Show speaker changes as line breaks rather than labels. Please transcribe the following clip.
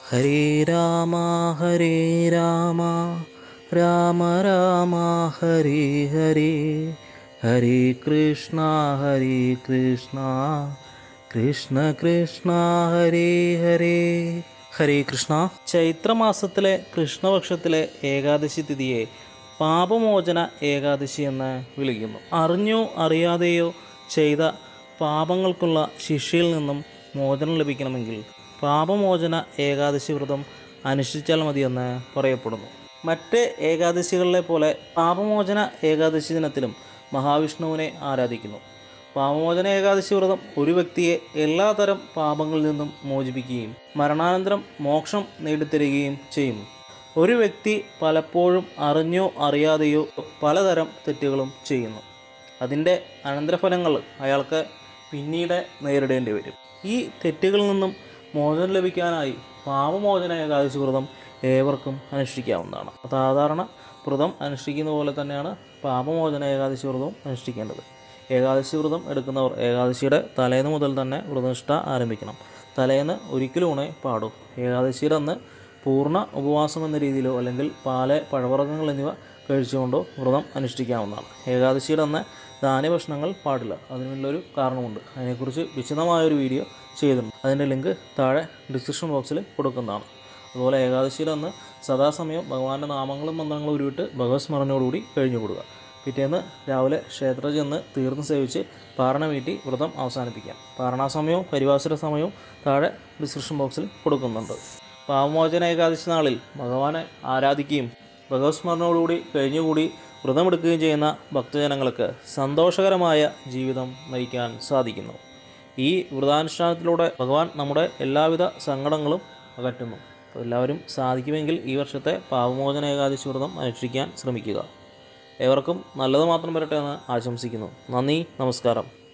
ഹരേ രാമ ഹരേ രാമ രാമ രാമ ഹരേ ഹരേ ഹരേ കൃഷ്ണ ഹരേ കൃഷ്ണ കൃഷ്ണ കൃഷ്ണ ഹരേ ഹരേ ഹരേ കൃഷ്ണ ചൈത്രമാസത്തിലെ കൃഷ്ണപക്ഷത്തിലെ ഏകാദശി തിഥിയെ പാപമോചന ഏകാദശി എന്ന് വിളിക്കുന്നു അറിഞ്ഞോ അറിയാതെയോ ചെയ്ത പാപങ്ങൾക്കുള്ള ശിക്ഷയിൽ നിന്നും മോചനം ലഭിക്കണമെങ്കിൽ പാപമോചന ഏകാദശി വ്രതം അനുഷ്ഠിച്ചാൽ മതിയെന്ന് പറയപ്പെടുന്നു മറ്റ് ഏകാദശികളിലെ പോലെ പാപമോചന ഏകാദശി ദിനത്തിലും മഹാവിഷ്ണുവിനെ ആരാധിക്കുന്നു പാപമോചന ഏകാദശി വ്രതം ഒരു വ്യക്തിയെ എല്ലാതരം പാപങ്ങളിൽ നിന്നും മോചിപ്പിക്കുകയും മരണാനന്തരം മോക്ഷം നേടിത്തരികയും ചെയ്യും ഒരു വ്യക്തി പലപ്പോഴും അറിഞ്ഞോ അറിയാതെയോ പലതരം തെറ്റുകളും ചെയ്യുന്നു അതിൻ്റെ അനന്തരഫലങ്ങൾ അയാൾക്ക് പിന്നീട് നേരിടേണ്ടി വരും ഈ തെറ്റുകളിൽ നിന്നും മോചനം ലഭിക്കാനായി പാപമോചന ഏകാദശി വ്രതം ഏവർക്കും അനുഷ്ഠിക്കാവുന്നതാണ് സാധാരണ വ്രതം അനുഷ്ഠിക്കുന്ന പോലെ തന്നെയാണ് പാപമോചന ഏകാദശി വ്രതവും അനുഷ്ഠിക്കേണ്ടത് ഏകാദശി വ്രതം എടുക്കുന്നവർ ഏകാദശിയുടെ തലേന്ന് മുതൽ തന്നെ വ്രതനിഷ്ഠ ആരംഭിക്കണം തലേന്ന് ഒരിക്കലും ഊണേ പാടൂ ഏകാദശിയുടെ അന്ന് പൂർണ്ണ ഉപവാസം എന്ന രീതിയിലോ അല്ലെങ്കിൽ പാല് പഴവർഗ്ഗങ്ങൾ എന്നിവ കഴിച്ചുകൊണ്ടോ വ്രതം അനുഷ്ഠിക്കാവുന്നതാണ് ഏകാദശിയുടെ അന്ന് ധാന്യഭക്ഷണങ്ങൾ പാടില്ല അതിനുള്ളൊരു കാരണമുണ്ട് അതിനെക്കുറിച്ച് വിശദമായൊരു വീഡിയോ ചെയ്തിട്ടുണ്ട് അതിൻ്റെ ലിങ്ക് താഴെ ഡിസ്ക്രിപ്ഷൻ ബോക്സിൽ കൊടുക്കുന്നതാണ് അതുപോലെ ഏകാദശിയുടെ അന്ന് സദാസമയം ഭഗവാന്റെ നാമങ്ങളും മന്ത്രങ്ങളും ഉരുവിട്ട് ഭഗവത് സ്മരണയോടുകൂടി കഴിഞ്ഞു കൊടുക്കുക പിറ്റേന്ന് രാവിലെ ക്ഷേത്രത്തിൽ ചെന്ന് തീർന്ന് സേവിച്ച് പാരണ വീട്ടി വ്രതം അവസാനിപ്പിക്കാം പാരണാസമയവും പരിവാസര സമയവും താഴെ ഡിസ്ക്രിപ്ഷൻ ബോക്സിൽ കൊടുക്കുന്നുണ്ട് പാവമോചന ഏകാദശി നാളിൽ ഭഗവാനെ ആരാധിക്കുകയും ഭഗവത് സ്മരണയോടുകൂടി കഴിഞ്ഞുകൂടി വ്രതമെടുക്കുകയും ചെയ്യുന്ന ഭക്തജനങ്ങൾക്ക് സന്തോഷകരമായ ജീവിതം നയിക്കാൻ സാധിക്കുന്നു ഈ വ്രതാനുഷ്ഠാനത്തിലൂടെ ഭഗവാൻ നമ്മുടെ എല്ലാവിധ സങ്കടങ്ങളും അകറ്റുന്നു അപ്പോൾ എല്ലാവരും സാധിക്കുമെങ്കിൽ ഈ വർഷത്തെ പാവമോചന ഏകാദശി വ്രതം അനുഷ്ഠിക്കാൻ ശ്രമിക്കുക ഏവർക്കും നല്ലത് മാത്രം വരട്ടെ എന്ന് ആശംസിക്കുന്നു നന്ദി നമസ്കാരം